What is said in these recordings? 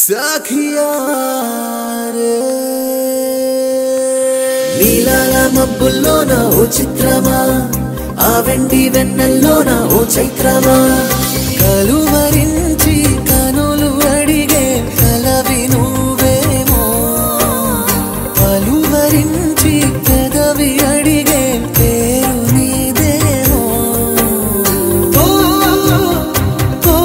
సఖియా రే. నీలాల మబ్బుల్లోన ఓ చిత్రమా ఆ వెండి వెన్నెల్లోన ఓ చైత్రమా కలువరించి కనులు అడిగే కలవి నువ్వేమో పలువరించి పెదవి అడిగే పేరు నీదేమో ఓ, ఓ,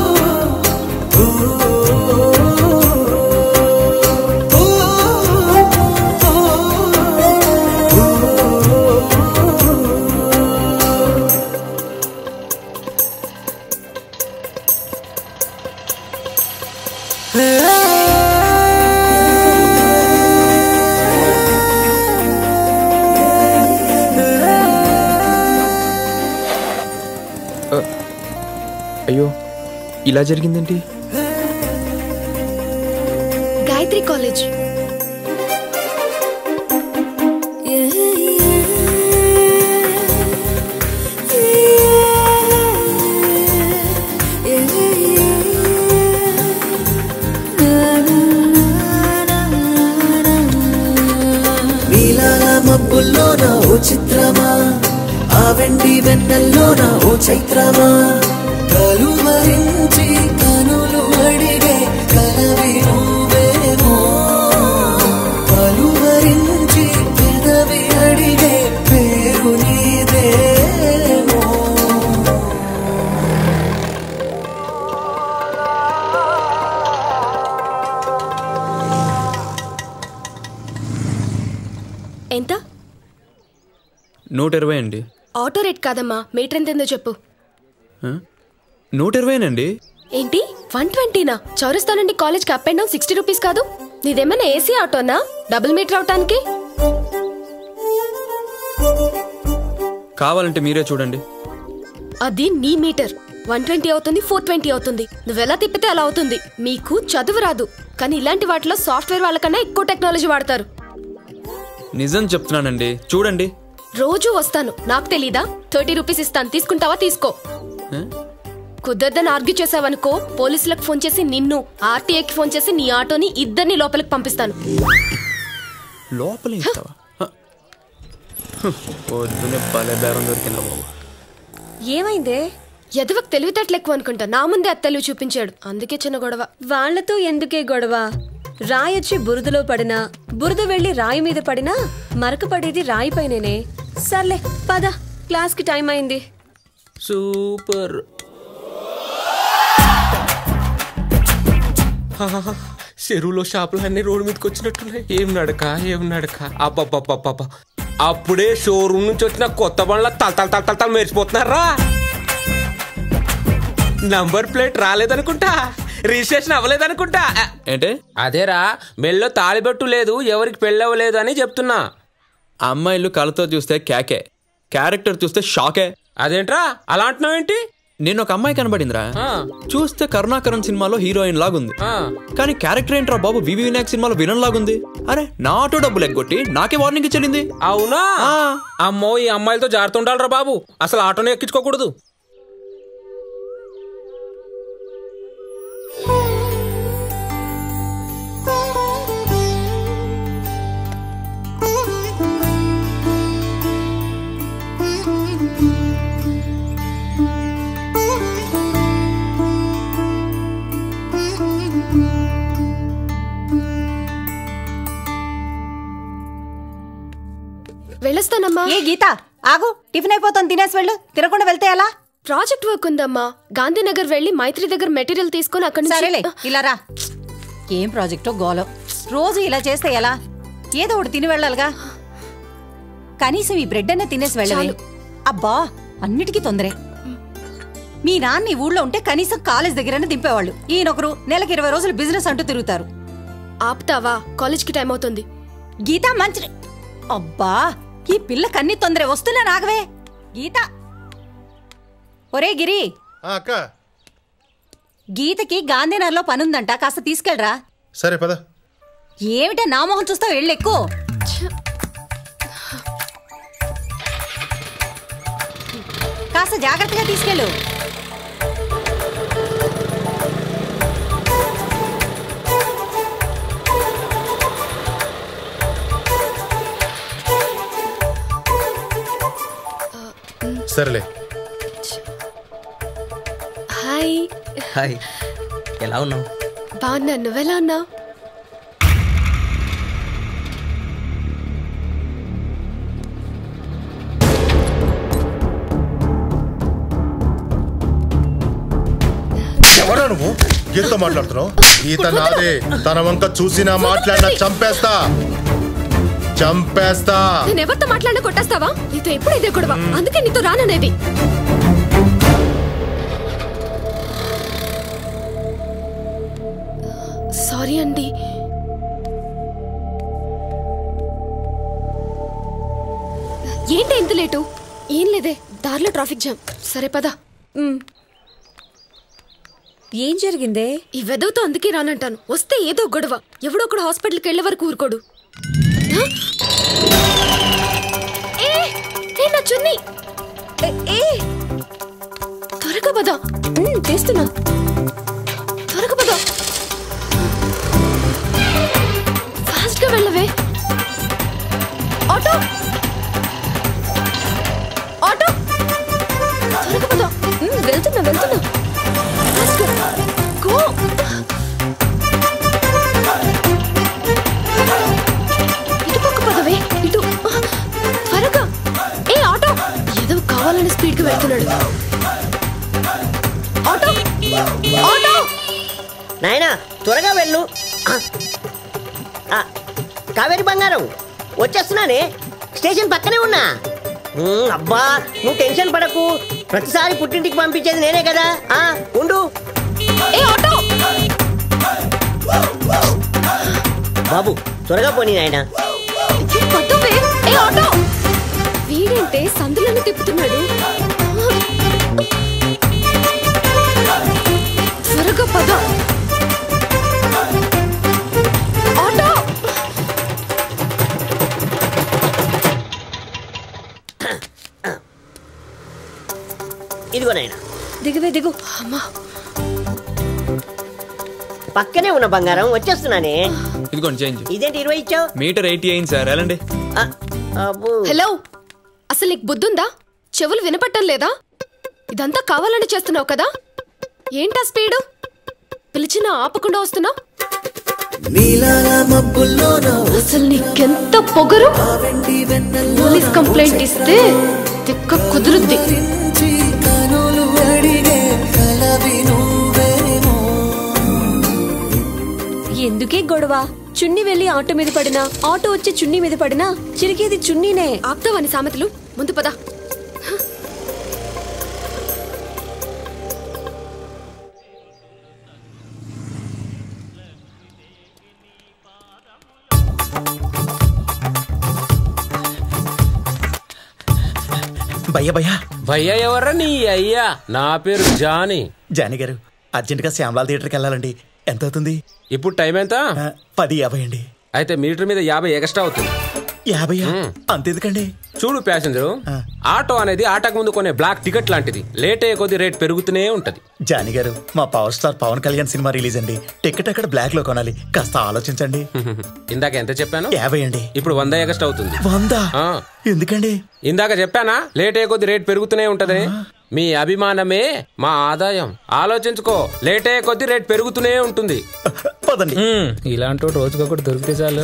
అయ్యో ఇలా జరిగిందేంటి గాయత్రి కాలేజ్ నీలాల మబ్బుల్లోన ఓ చిత్రమా ఆ వెండి వెన్నెల్లోన ఓ చైత్రమా కలువరించి కనులు అడిగే కలవి నువ్వేమో పలువరించి పెదవి అడిగే పేరు నీదేమో ఎంత నూట ఇరవై అండి ఆటో రేట్ కాదమ్మా మీటర్ ఎంత ఎంతో చెప్పు ఆ? నూట ఇరవైనండి ఏంటి వన్ ట్వంటీనా చౌరస్తా నుండి కాలేజ్కి up and down sixty rupees కాదు నీదేమైనా ఏసీ ఆటోనా డబుల్ మీటర్ అవటానికి కావాలంటే మీరే చూడండి అది నీ మీటర్ వన్ ట్వంటీ అవుతుంది ఫోర్ ట్వంటీ అవుతుంది నువ్వెలా తిప్పితే అలా అవుతుంది మీకు చదువు రాదు కానీ ఇలాంటి వాటిలో సాఫ్ట్వేర్ వాళ్ళకన్నా ఎక్కువ టెక్నాలజీ వాడతారు నిజం చెప్తున్నానండి చూడండి రోజు వస్తాను నాకు తెలీదా థర్టీ రూపీస్ ఇస్తాను తీసుకుంటావా తీసుకో ఆ? కుదరదని ఆర్గ్యూ చేసావనుకో పోలీసులకు ఫోన్ చేసి నిన్ను ఆర్టీఐకి ఫోన్ చేసి నీ ఆటోని ఇద్దరిని లోపలికి పంపిస్తాను లోపల ఇస్తావా హ. హ్, పొద్దునే భలే బేరం దొరికిందా బాబు ఏమైందే ఎదవకు తెలివితేటలు ఎక్కువ అనుకుంటా నా ముందే అత్తలు చూపించాడు అందుకే చిన్న గొడవ వాళ్లతో ఎందుకే గొడవ రాయొచ్చి బురదలో పడినా బురద వెళ్లి రాయి మీద పడినా మరక పడేది రాయి పైననే సర్లే పద క్లాస్ కి టైం అయింది సూపర్ హాహాహా. చెరువులో షాపులు అన్ని రోడ్డు మీదకి వచ్చినట్టున్నాయి ఏం నడక ఏం నడక అబ్బబ్బబ్బబ్బబ్బ అప్పుడే షోరూమ్ నుంచి వచ్చిన కొత్త బండ్ల తల తల తల తల తల మెరిసిపోతున్నారా నంబర్ ప్లేట్ రాలేదనుకుంటా రిజిస్ట్రేషన్ అవ్వలేదనుకుంటా ఆ, ఏంటే అదేరా మెల్లో తాళిబట్టు లేదు ఎవరికి పెళ్ళవలేదు అని చెప్తున్నా అమ్మాయిలు కళ్ళతో చూస్తే క్యాకే క్యారెక్టర్ చూస్తే షాకే అదేంట్రా అలా అంటున్నావేంటి నేను ఒక అమ్మాయి కనబడిందిరా ఆ, చూస్తే కరుణాకరన్ సినిమాలో హీరోయిన్ లాగుంది ఆ. కానీ క్యారెక్టర్ ఏంట్రా బాబు వివి వినాయక్ సినిమాలో విలన్ లాగుంది అరే నా ఆటో డబ్బులు ఎగ్గొట్టి నాకే వార్నింగ్ ఇచ్చెళ్ళింది అవునా ఆ. అమ్మో ఈ అమ్మాయిలతో జారుతుండాలరా బాబు అసలు ఆటోనే ఎక్కించుకోకూడదు వెళ్ళొస్తానమ్మా ఏ గీత ఆగు టిఫిన్ అయిపోతుంది తినేసి వెళ్ళు తినకుండా వెళ్తే ఎలా ప్రాజెక్ట్ వర్క్ ఉందమ్మా గాంధీనగర్ వెళ్ళి మైత్రి దగ్గర మెటీరియల్ తీసుకొని అక్కడి సరేలే నుంచి ఇలా రా ఏం ప్రాజెక్టో గోలో రోజు ఇలా చేస్తే ఎలా ఏదో ఒకటి తిని వెళ్ళాలిగా కనీసం ఈ బ్రెడ్ అన్న తినేసి వెళ్ళవే చాలు. అబ్బా అన్నిటికీ తొందరే మీ నాన్న ఈ ఊళ్ళో ఉంటే కనీసం కాలేజ్ దగ్గరనే దింపేవాళ్ళు ఈయనొకరు నెలకి ఇరవై రోజులు బిజినెస్ అంటూ తిరుగుతారు ఆపుతావా కాలేజ్కి టైం అవుతుంది గీత మంచి అబ్బా ఈ పిల్లకి అన్ని తొందరే వస్తున్నా నాగవే గీత ఒరే గిరి ఆ, అక్క గీతకి గాంధీనగర్లో పనుందంట కాస్త తీసుకెళ్ళరా సరే పద ఏమిటా నా మొహం చూస్తావు వెళ్ళు ఎక్కువ కాస్త జాగ్రత్తగా తీసుకెళ్ళు సరేలే హాయ్ హాయ్ ఎలా ఉన్నావు బాగున్నా నువ్వెలా ఉన్నావు ఎవరా నువ్వు ఎంతో మాట్లాడుతున్నావు ఈత నాదే తన వంక చూసినా మాట్లాడినా చంపేస్తా చంపేస్తా నేను ఎవరితో మాట్లాడినా కొట్టేస్తావా నీతో ఎప్పుడు ఇదే గొడవ అందుకే నీతో రాననేది సారీ అండి ఏంటి ఎంత లేటు ఏం లేదే దారిలో ట్రాఫిక్ జామ్ సరే పదా ఏం జరిగిందే ఈ వెదవుతో అందుకే రానంటాను వస్తే ఏదో గొడవ ఎవడో ఒకడు హాస్పిటల్కి వెళ్ళే వరకు ఊరుకోడు ఆ? ఏ, ఏ, నా చున్నీ ఏ, ఏ త్వరగా పద ఉమ్, చేస్తున్నా త్వరగా పద ఫాస్ట్ గా వెళ్ళవే ఆటో ఆటో త్వరగా పద ఉమ్, వెళ్తున్నా వెళ్తున్నా ఫాస్ట్ గా గో ఇటు పక్క పదవే ఇటు త్వరగా ఏ ఆటో ఏదో కావాలని స్పీడ్ గా వెళ్తున్నాడు ఆటో ఆటో నాయనా త్వరగా వెళ్ళు ఆ. ఆ, కావేరి బంగారం వచ్చేస్తున్నానే స్టేషన్ పక్కనే ఉన్నా ఉమ్, అబ్బా నువ్వు టెన్షన్ పడకు ప్రతిసారి పుట్టింటికి పంపించేది నేనే కదా ఆ ఉండు ఏ ఆటో బాబు త్వరగా పోనీ నాయనా అయ్యో, పదవే ఏ ఆటో వీడంటే సందులను తిప్పుతున్నాడు త్వరగా పద ఆటో ఇదిగో నాయనా దిగువే దిగు అమ్మా పక్కనే ఉన్న బంగారం వచ్చేస్తున్నానే ఇదిగోండి చేంజ్ ఇదేంటి ఇరవై ఇచ్చావు మీటర్ ఎయిటీ అయింది సార్ వెళ్ళండి ఆ, అబ్బో హలో అసలు నీకు బుద్ధుందా చెవులు వినపట్టం లేదా ఇదంతా కావాలని చేస్తున్నావు కదా ఏంటా స్పీడు పిలిచినా ఆపకుండా వస్తున్నావు నీలాల మబ్బుల్లోన అసలు నీకెంత పొగరు వెండి వెన్నెల్లో పోలీస్ కంప్లైంట్ ఇస్తే తిక్క కుదురుద్ది నుంచి కనులు అడిగే కలవి నువ్వేమో ఎందుకే గొడవ చున్ని వెళ్ళి ఆటో మీద పడినా ఆటో వచ్చి చున్నీ మీద పడినా చిరికేది చున్నీనే ఆపుతావని సామెతలు ముందు పద భయ్య భయ్య భయ్యా ఎవర్రా నీ అయ్యా నా పేరు జానీ జానీ గారు అర్జెంటుగా శ్యామలాల్ థియేటర్కి వెళ్ళాలండి ఎంత అవుతుంది ఇప్పుడు టైం ఎంత ఆ, పది యాభై అండి అయితే మీటర్ మీద యాభై ఎక్స్ట్రా అవుతుంది యాభై అంతెందుకండి చూడు ప్యాసింజరు ఆ. ఆటో అనేది ఆటకు ముందు కొనే బ్లాక్ టికెట్ లాంటిది లేట్ అయ్యే కొద్ది రేట్ పెరుగుతూనే ఉంటది జానీ గారు మా power star Pawan Kalyan cinema release అండి టికెట్ అక్కడ బ్లాక్ లో కొనాలి కాస్త ఆలోచించండి ఇందాక ఎంత చెప్పాను యాభై అండి ఇప్పుడు వంద ఎక్స్ట్రా అవుతుంది వంద ఆ. ఎందుకండి ఇందాక చెప్పానా లేట్ అయ్యే కొద్ది రేట్ పెరుగుతూనే ఉంటది మీ అభిమానమే మా ఆదాయం ఆలోచించుకో లేట్ అయ్యే కొద్ది రేట్ పెరుగుతూనే ఉంటుంది పదండి ఇలాంటి రోజుకొకటి దొరికితే చాలు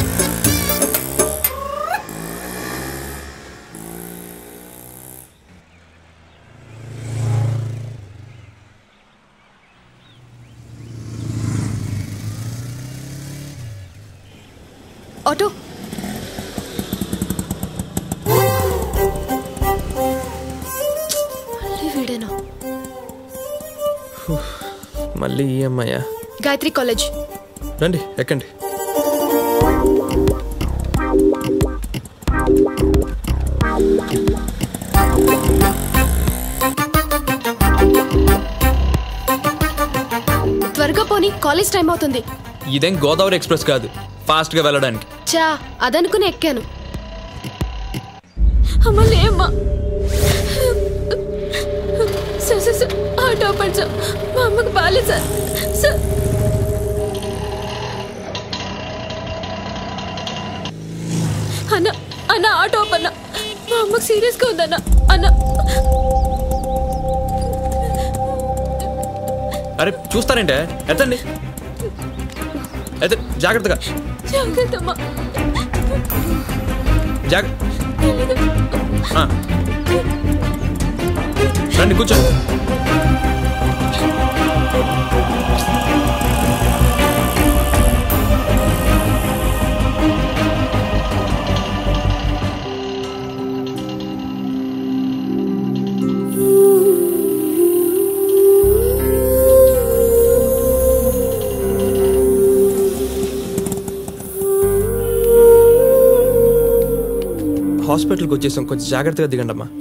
ఆటో మళ్ళీ వీడేనా మళ్ళీ ఈఎంఐ గాయత్రి కాలేజ్ రండి ఎక్కండి త్వరగా పోనీ కాలేజ్ టైం అవుతుంది ఇదేం గోదావరి ఎక్స్ప్రెస్ కాదు ఫాస్ట్ గా వెళ్ళడానికి చా అదనుకుని ఎక్కాను అమ్మ లేమ్మా సార్ సార్ సార్ ఆటో ఆపండి సార్ మా అమ్మకు బాగాలేదు సార్ సార్ అన్న అన్న ఆటో ఆపన్న మా అమ్మకు సీరియస్గా ఉందన్న అన్న అరే చూస్తారంటే ఎత్తండి ఎత్త జాగ్రత్తగా జాగ్రత్తమ్మా జాగ్ ఆ. రండి కూర్చో హాస్పిటల్కి వచ్చేసాం కొంచెం జాగ్రత్తగా దిగండి అమ్మా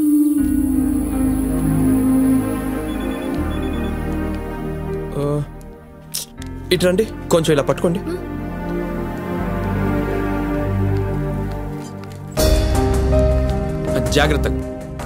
ఆ, ఇటు రండి కొంచెం ఇలా పట్టుకోండి ఆ, జాగ్రత్తగా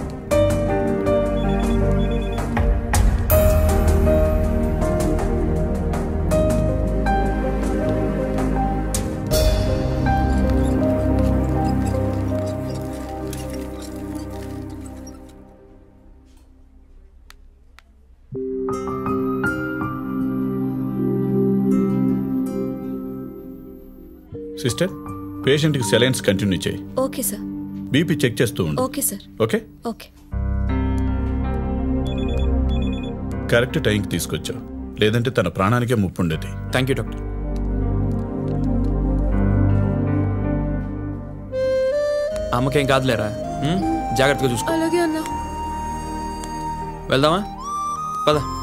సిస్టర్ పేషెంట్కి సెలైన్స్ కంటిన్యూ చేయి ఓకే సార్ బీపీ చెక్ చేస్తూ ఉండు okay sir okay okay correct టైంకి తీసుకొచ్చావు లేదంటే తన ప్రాణానికే ముప్పు ఉండేది థ్యాంక్ యూ డాక్టర్ అమ్మకేం కాదులేరా ఉం? జాగ్రత్తగా చూసుకో అలాగే అన్నా వెళ్దామా పద